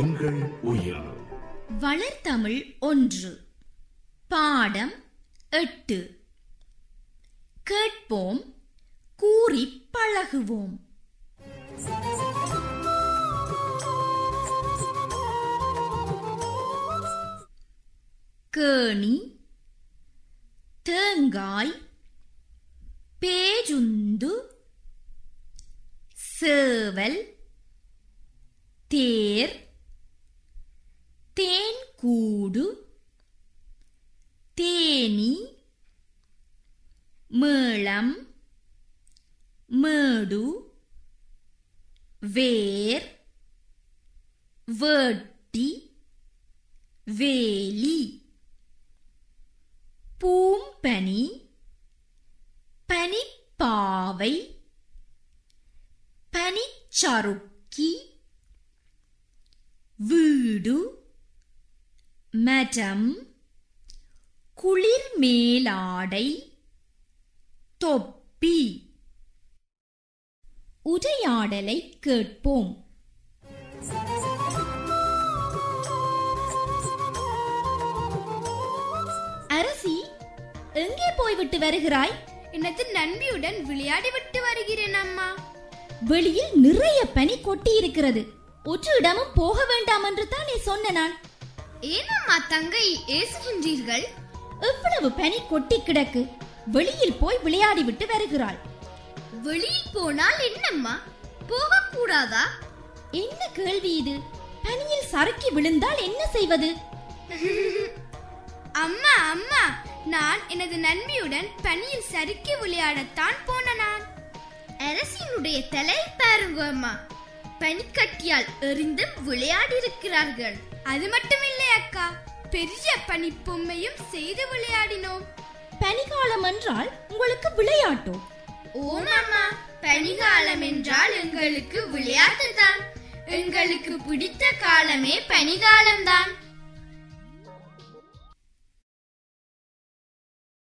எங்கள் உயிர் வளர்தமிழ் ஒன்று பாடம் எட்டு கேட்போம் கூறிப் பழகுவோம் கேணி தேங்காய் பேஜுந்து சேவல் தேர் தேன்கூடு தேனி மேளம் மேடு வேர் வேட்டி வேலி பூம்பனி பனிப்பாவை பனிச்சறுக்கி வீடு மடம் குளிர் மேலாடை தொப்பி உரையாடலை கேட்போம் அரசி எங்கே போய்விட்டு வருகிறாய் எனது நண்பியுடன் விளையாடி விட்டு வருகிறேன் அம்மா வெளியில் நிறைய பனி கொட்டி இருக்கிறது ஒரு இடமும் போக வேண்டாம் என்று தானே சொன்ன நான் ஏனம்மா தங்கை ஏசுகின்றீர்கள் எவ்வளவு பனி கொட்டி கிடக்கு வெளியில் போய் விளையாடி விட்டு வருகிறாள் வெளியில் போனால் என்னம்மா போகக்கூடாதா என்ன கேள்வி இது பனியில் சறுக்கி விழுந்தால் என்ன செய்வது அம்மா அம்மா நான் எனது நண்பியுடன் பனியில் சறுக்கி விளையாடத்தான் போன நான் அரசினுடைய தலை பாருங்க அம்மா பனிக்கட்டியால் எறிந்து விளையாடி இருக்கிறார்கள் அது மட்டுமில்லை அக்கா பெரிய பனி பொம்மையும் செய்து விளையாடினோம் பனிகாலம் என்றால் உங்களுக்கு விளையாட்டோ ஓம் அம்மா பனிகாலம் என்றால் எங்களுக்கு விளையாட்டு தான் எங்களுக்கு பிடித்த காலமே பனிகாலம்தான்